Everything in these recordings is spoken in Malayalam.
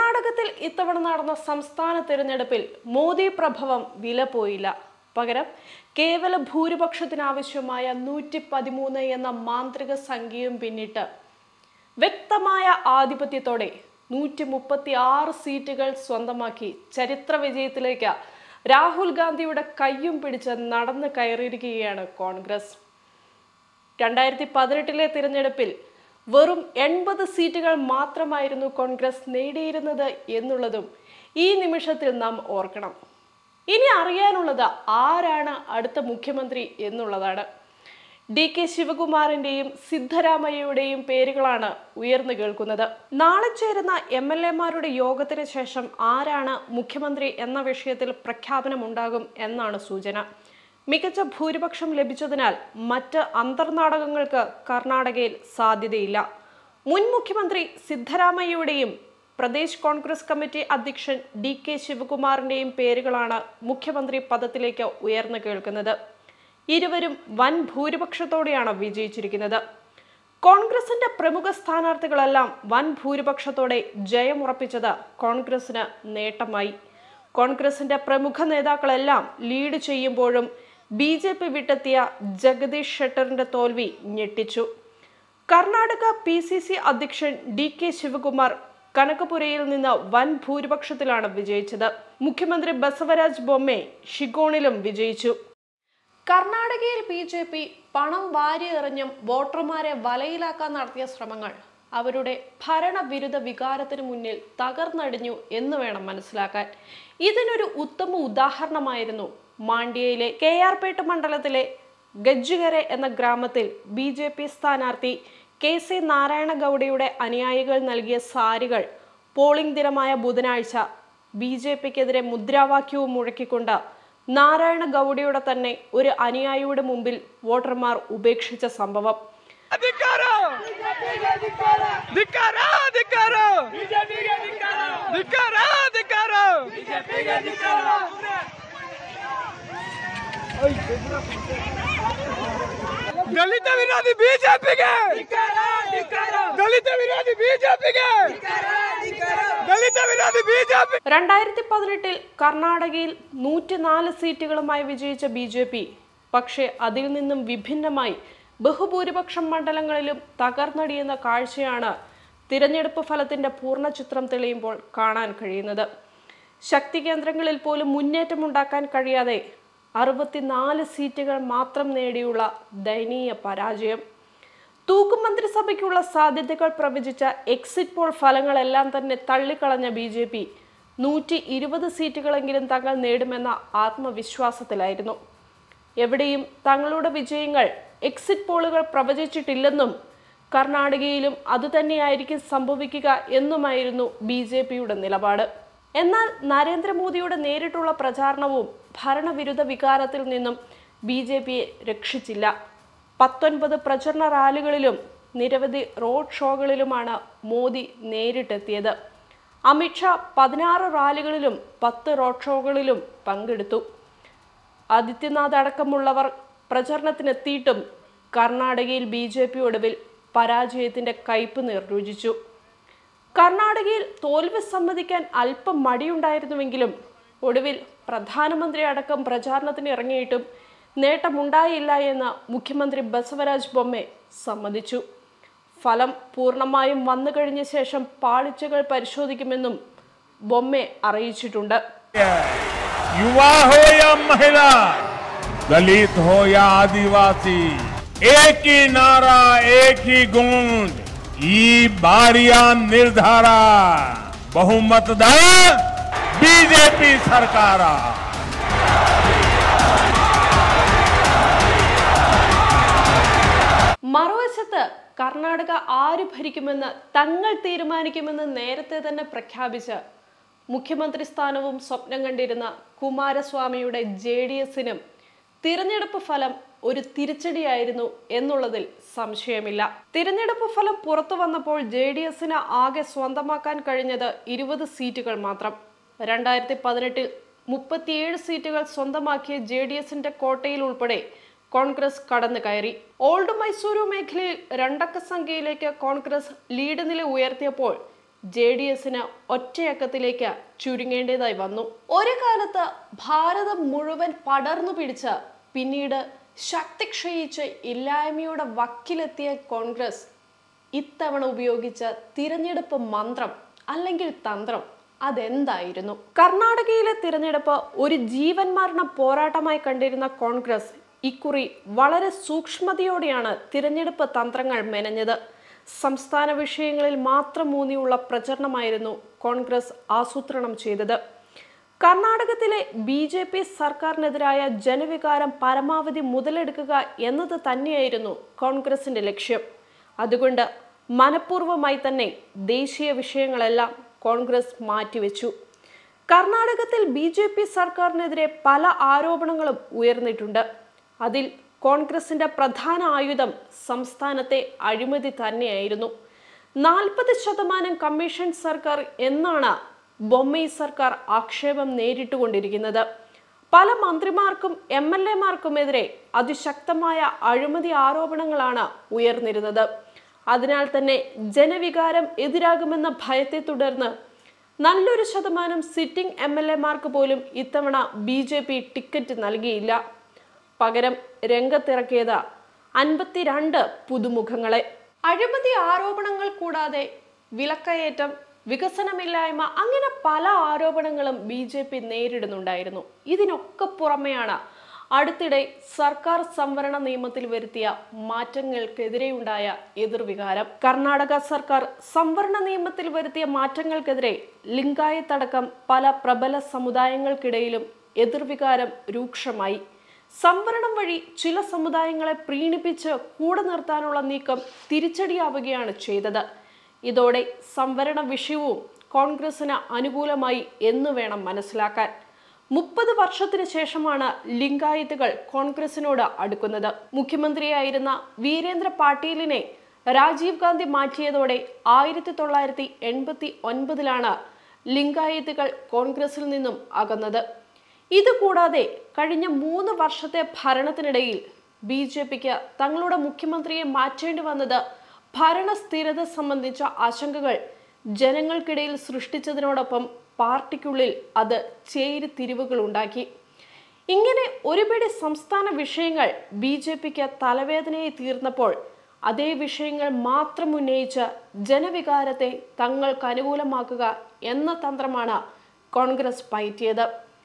കർണാടകത്തിൽ ഇത്തവണ നടന്ന സംസ്ഥാന തിരഞ്ഞെടുപ്പിൽ മോദി പ്രഭവം വില പോയില്ല പകരം കേവല ഭൂരിപക്ഷത്തിനാവശ്യമായ നൂറ്റി പതിമൂന്ന് എന്ന മാന്ത്രിക സംഖ്യയും പിന്നിട്ട് വ്യക്തമായ ആധിപത്യത്തോടെ നൂറ്റി മുപ്പത്തി ആറ് സീറ്റുകൾ സ്വന്തമാക്കി ചരിത്ര വിജയത്തിലേക്ക് രാഹുൽ ഗാന്ധിയുടെ കയ്യും പിടിച്ച് നടന്നു കയറിയിരിക്കുകയാണ് കോൺഗ്രസ് രണ്ടായിരത്തി പതിനെട്ടിലെ തിരഞ്ഞെടുപ്പിൽ വെറും എൺപത് സീറ്റുകൾ മാത്രമായിരുന്നു കോൺഗ്രസ് നേടിയിരുന്നത് എന്നുള്ളതും ഈ നിമിഷത്തിൽ നാം ഓർക്കണം ഇനി അറിയാനുള്ളത് ആരാണ് അടുത്ത മുഖ്യമന്ത്രി എന്നുള്ളതാണ് ഡി കെ ശിവകുമാറിന്റെയും സിദ്ധരാമയ്യയുടെയും പേരുകളാണ് ഉയർന്നു കേൾക്കുന്നത് നാളെ ചേരുന്ന എം എൽ എമാരുടെ യോഗത്തിന് ശേഷം ആരാണ് മുഖ്യമന്ത്രി എന്ന വിഷയത്തിൽ പ്രഖ്യാപനമുണ്ടാകും എന്നാണ് സൂചന മികച്ച ഭൂരിപക്ഷം ലഭിച്ചതിനാൽ മറ്റ് അന്തർനാടകങ്ങൾക്ക് കർണാടകയിൽ സാധ്യതയില്ല മുൻ മുഖ്യമന്ത്രി സിദ്ധരാമയ്യയുടെയും പ്രദേശ് കോൺഗ്രസ് കമ്മിറ്റി അധ്യക്ഷൻ ഡി കെ ശിവകുമാറിന്റെയും പേരുകളാണ് മുഖ്യമന്ത്രി പദത്തിലേക്ക് ഉയർന്നു കേൾക്കുന്നത് ഇരുവരും വൻ ഭൂരിപക്ഷത്തോടെയാണ് വിജയിച്ചിരിക്കുന്നത് കോൺഗ്രസിന്റെ പ്രമുഖ സ്ഥാനാർത്ഥികളെല്ലാം വൻ ഭൂരിപക്ഷത്തോടെ ജയമുറപ്പിച്ചത് കോൺഗ്രസിന് നേട്ടമായി കോൺഗ്രസിന്റെ പ്രമുഖ നേതാക്കളെല്ലാം ലീഡ് ചെയ്യുമ്പോഴും ബി ജെ പി വിട്ടെത്തിയ ജഗദീഷ് ഷെട്ടറിന്റെ തോൽവി ഞെട്ടിച്ചു കർണാടക പി സി സി അധ്യക്ഷൻ ഡി കെ ശിവകുമാർ കനകപുരയിൽ നിന്ന് വൻ ഭൂരിപക്ഷത്തിലാണ് വിജയിച്ചത് മുഖ്യമന്ത്രി ബസവരാജ് ബൊമ്മെ ഷിഗോണിലും വിജയിച്ചു കർണാടകയിൽ ബി ജെ പി പണം വാരിയെറിഞ്ഞും വോട്ടർമാരെ വലയിലാക്കാൻ നടത്തിയ ശ്രമങ്ങൾ അവരുടെ ഭരണവിരുദ്ധ വികാരത്തിന് മുന്നിൽ തകർന്നടിഞ്ഞു എന്ന് വേണം മനസ്സിലാക്കാൻ ഇതിനൊരു ഉത്തമ ഉദാഹരണമായിരുന്നു മാണ്ഡ്യയിലെ കെ ആർ പേട്ട് മണ്ഡലത്തിലെ ഗജ്ജുകരെ എന്ന ഗ്രാമത്തിൽ ബി ജെ പി സ്ഥാനാർത്ഥി കെ സി നാരായണ ഗൗഡയുടെ അനുയായികൾ നൽകിയ സാരികൾ പോളിംഗ് ദിനമായ ബുധനാഴ്ച ബി ജെ പിക്കെതിരെ മുദ്രാവാക്യവും മുഴക്കിക്കൊണ്ട് നാരായണ ഗൗഡയുടെ തന്നെ ഒരു അനുയായിയുടെ മുമ്പിൽ വോട്ടർമാർ ഉപേക്ഷിച്ച സംഭവം ಧಿಕ್ಕಾರ ಧಿಕ್ಕಾರ ಧಿಕ್ಕಾರ ಧಿಕ್ಕಾರ ಧಿಕ್ಕಾರ ದಲಿತ ವಿರೋಧಿ ಬಿಜೆಪಿಗೆ ದಲಿತ ವಿರೋಧಿ ಬಿಜೆಪಿಗೆ ದಲಿತ ವಿರೋಧಿ ಬಿಜೆಪಿ രണ്ടായിരത്തി പതിനെട്ടിൽ കർണാടകയിൽ നൂറ്റിനാല് സീറ്റുകളുമായി വിജയിച്ച ബി ജെ പി പക്ഷേ അതിൽ നിന്നും വിഭിന്നമായി ബഹുഭൂരിപക്ഷം മണ്ഡലങ്ങളിലും തകർന്നടിയുന്ന കാഴ്ചയാണ് തിരഞ്ഞെടുപ്പ് ഫലത്തിന്റെ പൂർണ്ണ ചിത്രം തെളിയുമ്പോൾ കാണാൻ കഴിയുന്നത് ശക്തി കേന്ദ്രങ്ങളിൽ പോലും മുന്നേറ്റമുണ്ടാക്കാൻ കഴിയാതെ അറുപത്തിനാല് സീറ്റുകൾ മാത്രം നേടിയുള്ള ദയനീയ പരാജയം തൂക്കും മന്ത്രിസഭയ്ക്കുള്ള സാധ്യതകൾ പ്രവചിച്ച എക്സിറ്റ് പോൾ ഫലങ്ങളെല്ലാം തന്നെ തള്ളിക്കളഞ്ഞ ബി ജെ പി നൂറ്റി ഇരുപത് സീറ്റുകളെങ്കിലും തങ്ങൾ നേടുമെന്ന ആത്മവിശ്വാസത്തിലായിരുന്നു എവിടെയും തങ്ങളുടെ വിജയങ്ങൾ എക്സിറ്റ് പോളുകൾ പ്രവചിച്ചിട്ടില്ലെന്നും കർണാടകയിലും അതുതന്നെയായിരിക്കും സംഭവിക്കുക എന്നുമായിരുന്നു ബി ജെ പിയുടെ നിലപാട് എന്നാൽ നരേന്ദ്രമോദിയുടെ നേരിട്ടുള്ള പ്രചാരണവും ഭരണവിരുദ്ധ വികാരത്തിൽ നിന്നും ബി ജെ പിയെ രക്ഷിച്ചില്ല പത്തൊൻപത് പ്രചരണ റാലികളിലും നിരവധി റോഡ് ഷോകളിലുമാണ് മോദി നേരിട്ടെത്തിയത് അമിത്ഷാ പതിനാറ് റാലികളിലും പത്ത് റോഡ് ഷോകളിലും പങ്കെടുത്തു ആദിത്യനാഥ് അടക്കമുള്ളവർ പ്രചരണത്തിനെത്തിയിട്ടും കർണാടകയിൽ ബി ജെ പി ഒടുവിൽ പരാജയത്തിന്റെ കയ്പ് നിർരുചിച്ചു കർണാടകയിൽ തോൽവി സമ്മതിക്കാൻ അല്പം മടിയുണ്ടായിരുന്നുവെങ്കിലും ഒടുവിൽ പ്രധാനമന്ത്രി അടക്കം പ്രചാരണത്തിന് ഇറങ്ങിയിട്ടും നേട്ടമുണ്ടായില്ല എന്ന് മുഖ്യമന്ത്രി ബസവരാജ് ബൊമ്മെ സമ്മതിച്ചു ഫലം പൂർണ്ണമായും വന്നു കഴിഞ്ഞ ശേഷം പാളിച്ചകൾ പരിശോധിക്കുമെന്നും ബൊമ്മെ അറിയിച്ചിട്ടുണ്ട് युवा हो या महिला दलित हो या आदिवासी एक ही नारा एक ही गूंज ಈ ಬಾರಿಯ ನಿರ್ಧಾರ ಬಹುಮತದ ಬಿಜೆಪಿ ಸರ್ಕಾರ മറുവശത്ത് കർണാടക ആര് ഭരിക്കുമെന്ന് തങ്ങൾ തീരുമാനിക്കുമെന്ന് നേരത്തെ തന്നെ പ്രഖ്യാപിച്ച് മുഖ്യമന്ത്രി സ്ഥാനവും സ്വപ്നം കണ്ടിരുന്ന കുമാരസ്വാമിയുടെ ജെ ഡി എസിനും തിരഞ്ഞെടുപ്പ് ഫലം ഒരു തിരിച്ചടിയായിരുന്നു എന്നുള്ളതിൽ സംശയമില്ല തിരഞ്ഞെടുപ്പ് ഫലം പുറത്തു വന്നപ്പോൾ ജെ ഡി എസിന് ആകെ സ്വന്തമാക്കാൻ കഴിഞ്ഞത് ഇരുപത് സീറ്റുകൾ മാത്രം രണ്ടായിരത്തി പതിനെട്ടിൽ മുപ്പത്തിയേഴ് സീറ്റുകൾ സ്വന്തമാക്കിയ ജെ ഡി എസിന്റെ കോട്ടയിൽ ഉൾപ്പെടെ കോൺഗ്രസ് കടന്നു കയറി ഓൾഡ് മൈസൂരു മേഖലയിൽ രണ്ടക്ക സംഖ്യയിലേക്ക് കോൺഗ്രസ് ലീഡ് നില ഉയർത്തിയപ്പോൾ ജെ ഡി എസിന് ഒറ്റയക്കത്തിലേക്ക് ചുരുങ്ങേണ്ടതായി വന്നു ഒരു കാലത്ത് ഭാരതം മുഴുവൻ പടർന്നു പിടിച്ച് പിന്നീട് ശക്തി ക്ഷയിച്ച് ഇല്ലായ്മയുടെ വക്കിലെത്തിയ കോൺഗ്രസ് ഇത്തവണ ഉപയോഗിച്ച തിരഞ്ഞെടുപ്പ് മന്ത്രം അല്ലെങ്കിൽ തന്ത്രം അതെന്തായിരുന്നു കർണാടകയിലെ തിരഞ്ഞെടുപ്പ് ഒരു ജീവൻ മരണ പോരാട്ടമായി കണ്ടിരുന്ന കോൺഗ്രസ് ഇക്കുറി വളരെ സൂക്ഷ്മതയോടെയാണ് തിരഞ്ഞെടുപ്പ് തന്ത്രങ്ങൾ മെനഞ്ഞത് സംസ്ഥാന വിഷയങ്ങളിൽ മാത്രം ഊന്നിയുള്ള പ്രചരണമായിരുന്നു കോൺഗ്രസ് ആസൂത്രണം ചെയ്തത് കർണാടകത്തിലെ ബി ജെ പി സർക്കാരിനെതിരായ ജനവികാരം പരമാവധി മുതലെടുക്കുക എന്നത് തന്നെയായിരുന്നു കോൺഗ്രസിന്റെ ലക്ഷ്യം അതുകൊണ്ട് മനഃപൂർവ്വമായി തന്നെ ദേശീയ വിഷയങ്ങളെല്ലാം കോൺഗ്രസ് മാറ്റിവെച്ചു കർണാടകത്തിൽ ബി ജെ പി സർക്കാരിനെതിരെ പല ആരോപണങ്ങളും ഉയർന്നിട്ടുണ്ട് അതിൽ കോൺഗ്രസിന്റെ പ്രധാന ആയുധം സംസ്ഥാനത്തെ അഴിമതി തന്നെയായിരുന്നു നാൽപ്പത് ശതമാനം കമ്മീഷൻ സർക്കാർ എന്നാണ് ബൊമ്മൈ സർക്കാർ ആക്ഷേപം നേരിട്ടുകൊണ്ടിരിക്കുന്നത് പല മന്ത്രിമാർക്കും എം എൽ എമാർക്കുമെതിരെ അതിശക്തമായ അഴിമതി ആരോപണങ്ങളാണ് ഉയർന്നിരുന്നത് അതിനാൽ തന്നെ ജനവികാരം എതിരാകുമെന്ന ഭയത്തെ തുടർന്ന് നല്ലൊരു ശതമാനം സിറ്റിംഗ് എം എൽ എമാർക്ക് പോലും ഇത്തവണ ബി ജെ പി ടിക്കറ്റ് നൽകിയില്ല പകരം രംഗത്തിറക്കിയത് അൻപത്തിരണ്ട് പുതുമുഖങ്ങളെ അഴിമതി ആരോപണങ്ങൾ കൂടാതെ വിലക്കയറ്റം വികസനമില്ലായ്മ അങ്ങനെ പല ആരോപണങ്ങളും ബി ജെ പി നേരിടുന്നുണ്ടായിരുന്നു ഇതിനൊക്കെ പുറമെയാണ് അടുത്തിടെ സർക്കാർ സംവരണ നിയമത്തിൽ വരുത്തിയ മാറ്റങ്ങൾക്കെതിരെയുണ്ടായ എതിർവികാരം കർണാടക സർക്കാർ സംവരണ നിയമത്തിൽ വരുത്തിയ മാറ്റങ്ങൾക്കെതിരെ ലിംഗായത്തടക്കം പല പ്രബല സമുദായങ്ങൾക്കിടയിലും എതിർവികാരം രൂക്ഷമായി സംവരണം വഴി ചില സമുദായങ്ങളെ പ്രീണിപ്പിച്ച് കൂടെ നിർത്താനുള്ള നീക്കം തിരിച്ചടിയാവുകയാണ് ചെയ്തത് ഇതോടെ സംവരണ വിഷയവും കോൺഗ്രസിന് അനുകൂലമായി എന്ന് വേണം മനസ്സിലാക്കാൻ മുപ്പത് വർഷത്തിന് ശേഷമാണ് ലിംഗായത്തുകൾ കോൺഗ്രസിനോട് അടുക്കുന്നത് മുഖ്യമന്ത്രിയായിരുന്ന വീരേന്ദ്ര പാട്ടീലിനെ രാജീവ് ഗാന്ധി മാറ്റിയതോടെ ആയിരത്തി തൊള്ളായിരത്തി എൺപത്തി ഒൻപതിലാണ് ലിംഗായത്തുകൾ കോൺഗ്രസിൽ നിന്നും അകന്നത് ഇതുകൂടാതെ കഴിഞ്ഞ മൂന്ന് വർഷത്തെ ഭരണത്തിനിടയിൽ ബി ജെ പിക്ക് തങ്ങളുടെ മുഖ്യമന്ത്രിയെ മാറ്റേണ്ടി വന്നത് ഭരണസ്ഥിരത സംബന്ധിച്ച ആശങ്കകൾ ജനങ്ങൾക്കിടയിൽ സൃഷ്ടിച്ചതിനോടൊപ്പം പാർട്ടിക്കുള്ളിൽ അത് ചേരിതിരിവുകൾ ഉണ്ടാക്കി ഇങ്ങനെ ഒരുപിടി സംസ്ഥാന വിഷയങ്ങൾ ബി ജെ പിക്ക് തലവേദനയായി തീർന്നപ്പോൾ അതേ വിഷയങ്ങൾ മാത്രം ഉന്നയിച്ച് ജനവികാരത്തെ തങ്ങൾക്ക് അനുകൂലമാക്കുക എന്ന തന്ത്രമാണ് കോൺഗ്രസ് പയറ്റിയത്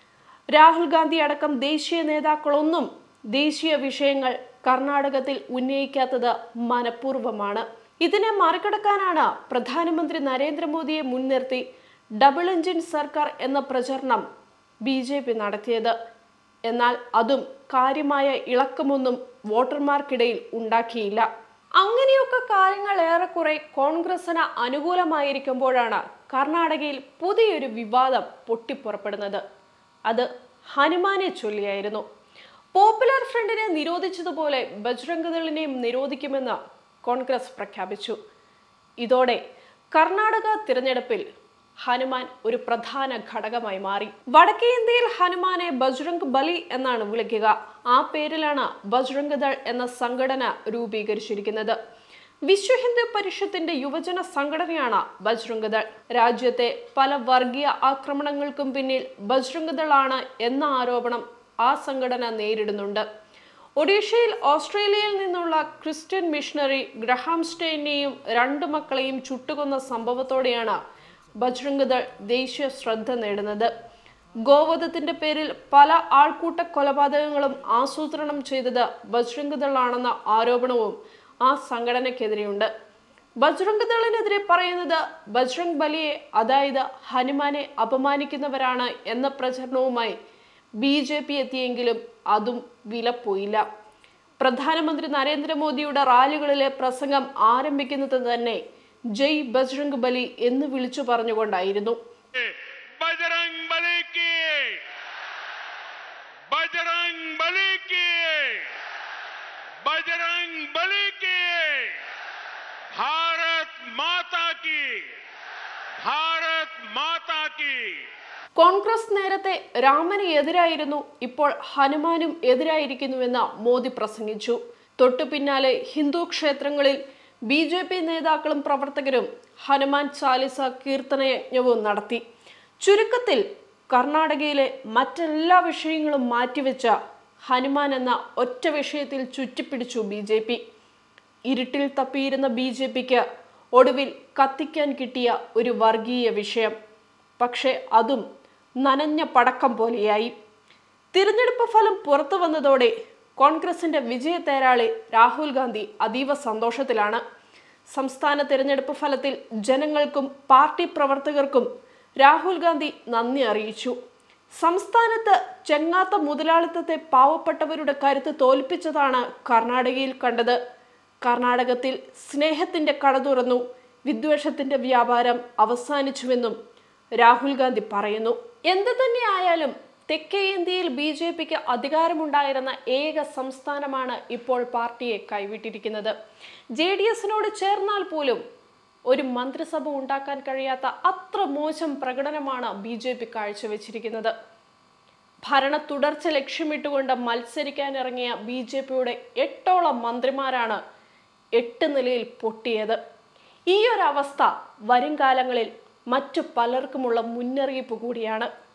രാഹുൽ ഗാന്ധി അടക്കം ദേശീയ നേതാക്കളൊന്നും ദേശീയ വിഷയങ്ങൾ കർണാടകത്തിൽ ഉന്നയിക്കാത്തത് മനഃപൂർവ്വമാണ് ഇതിനെ മറികടക്കാനാണ് പ്രധാനമന്ത്രി നരേന്ദ്രമോദിയെ മുൻനിർത്തി ഡബിൾ എഞ്ചിൻ സർക്കാർ എന്ന പ്രചരണം ബി ജെ പി നടത്തിയത് എന്നാൽ അതും കാര്യമായ ഇളക്കമൊന്നും വോട്ടർമാർക്കിടയിൽ ഉണ്ടാക്കിയില്ല അങ്ങനെയൊക്കെ കാര്യങ്ങൾ ഏറെക്കുറെ കോൺഗ്രസിന് അനുകൂലമായിരിക്കുമ്പോഴാണ് കർണാടകയിൽ പുതിയൊരു വിവാദം പൊട്ടിപ്പുറപ്പെടുന്നത് അത് ഹനുമാനെ ചൊല്ലിയായിരുന്നു പോപ്പുലർ ഫ്രണ്ടിനെ നിരോധിച്ചതുപോലെ ബജ്രംഗ് ദളിനെയും നിരോധിക്കുമെന്ന് കോൺഗ്രസ് പ്രഖ്യാപിച്ചു ഇതോടെ കർണാടക തിരഞ്ഞെടുപ്പിൽ ഹനുമാൻ ഒരു പ്രധാന ഘടകമായി മാറി വടക്കേ ഇന്ത്യയിൽ ഹനുമാനെ ബജ്രംഗ് ബലി എന്നാണ് വിളിക്കുക ആ പേരിലാണ് ബജ്രംഗ് ദൾ എന്ന സംഘടന രൂപീകരിച്ചിരിക്കുന്നത് വിശ്വ ഹിന്ദു പരിഷത്തിന്റെ യുവജന സംഘടനയാണ് ബജ്രംഗ് ദൾ രാജ്യത്തെ പല വർഗീയ ആക്രമണങ്ങൾക്കും പിന്നിൽ ബജ്രംഗ് ദളാണ് എന്ന ആരോപണം ആ സംഘടന നേരിടുന്നുണ്ട് ഒഡീഷയിൽ ഓസ്ട്രേലിയയിൽ നിന്നുള്ള ക്രിസ്ത്യൻ മിഷണറി ഗ്രഹാം സ്റ്റെയിനെയും രണ്ടു മക്കളെയും ചുട്ടുകൊന്ന സംഭവത്തോടെയാണ് ബജ്രംഗ് ദൾ ദേശീയ ശ്രദ്ധ നേടുന്നത് ഗോവധത്തിന്റെ പേരിൽ പല ആൾക്കൂട്ട കൊലപാതകങ്ങളും ആസൂത്രണം ചെയ്തത് ബജ്രംഗ് ദളാണെന്ന ആരോപണവും ആ സംഘടനയ്ക്കെതിരെയുണ്ട് ബജ്രംഗ് ദളിനെതിരെ പറയുന്നത് ബജ്രംഗ് ബലിയെ അതായത് ഹനുമാനെ അപമാനിക്കുന്നവരാണ് എന്ന പ്രചരണവുമായി ബി ജെ പി എത്തിയെങ്കിലും അതും വിലപ്പോയില്ല പ്രധാനമന്ത്രി നരേന്ദ്രമോദിയുടെ റാലികളിലെ പ്രസംഗം ആരംഭിക്കുന്നത് തന്നെ ജയ് ബജ്രംഗ് ബലി എന്ന് വിളിച്ചു പറഞ്ഞുകൊണ്ടായിരുന്നു बजरंग बली की बजरंग बली की बजरंग बली की भारत माता की भारत माता की കോൺഗ്രസ് നേരത്തെ രാമന് എതിരായിരുന്നു ഇപ്പോൾ ഹനുമാനും എതിരായിരിക്കുന്നുവെന്ന് മോദി പ്രസംഗിച്ചു തൊട്ടു പിന്നാലെ ഹിന്ദു ക്ഷേത്രങ്ങളിൽ ബി ജെ പി നേതാക്കളും പ്രവർത്തകരും ഹനുമാൻ ചാലിസ കീർത്തനയജ്ഞവും നടത്തി ചുരുക്കത്തിൽ കർണാടകയിലെ മറ്റെല്ലാ വിഷയങ്ങളും മാറ്റിവെച്ച ഹനുമാൻ എന്ന ഒറ്റ വിഷയത്തിൽ ചുറ്റിപ്പിടിച്ചു ബി ജെ പി ഇരുട്ടിൽ തപ്പിയിരുന്ന ബി ജെ പിക്ക് ഒടുവിൽ കത്തിക്കാൻ കിട്ടിയ ഒരു വർഗീയ വിഷയം പക്ഷേ അതും നനഞ്ഞ പടക്കം പോലെയായി തിരഞ്ഞെടുപ്പ് ഫലം പുറത്തു വന്നതോടെ കോൺഗ്രസിന്റെ വിജയ തേരാളി രാഹുൽ ഗാന്ധി അതീവ സന്തോഷത്തിലാണ് സംസ്ഥാന തിരഞ്ഞെടുപ്പ് ഫലത്തിൽ ജനങ്ങൾക്കും പാർട്ടി പ്രവർത്തകർക്കും രാഹുൽ ഗാന്ധി നന്ദി അറിയിച്ചു സംസ്ഥാനത്ത് ചെങ്ങാത്ത മുതലാളിത്തത്തെ പാവപ്പെട്ടവരുടെ കരുത്ത് തോൽപ്പിച്ചതാണ് കർണാടകയിൽ കണ്ടത് കർണാടകത്തിൽ സ്നേഹത്തിന്റെ കട തുറന്നു വിദ്വേഷത്തിന്റെ വ്യാപാരം അവസാനിച്ചുവെന്നും രാഹുൽ ഗാന്ധി പറയുന്നു എന്ത് തന്നെയായാലും തെക്കേ ഇന്ത്യയിൽ ബി ജെ പിക്ക് അധികാരമുണ്ടായിരുന്ന ഏക സംസ്ഥാനമാണ് ഇപ്പോൾ പാർട്ടിയെ കൈവിട്ടിരിക്കുന്നത് ജെ ഡി എസിനോട് ചേർന്നാൽ പോലും ഒരു മന്ത്രിസഭ ഉണ്ടാക്കാൻ കഴിയാത്ത അത്ര മോശം പ്രകടനമാണ് ബി ജെ പി കാഴ്ചവെച്ചിരിക്കുന്നത് ഭരണ തുടർച്ച ലക്ഷ്യമിട്ടുകൊണ്ട് മത്സരിക്കാനിറങ്ങിയ ബി ജെ പിയുടെ എട്ടോളം മന്ത്രിമാരാണ് എട്ട് നിലയിൽ പൊട്ടിയത് ഈ ഒരു അവസ്ഥ വരും കാലങ്ങളിൽ മറ്റു പലർക്കുമുള്ള മുന്നറിയിപ്പ് കൂടിയാണ്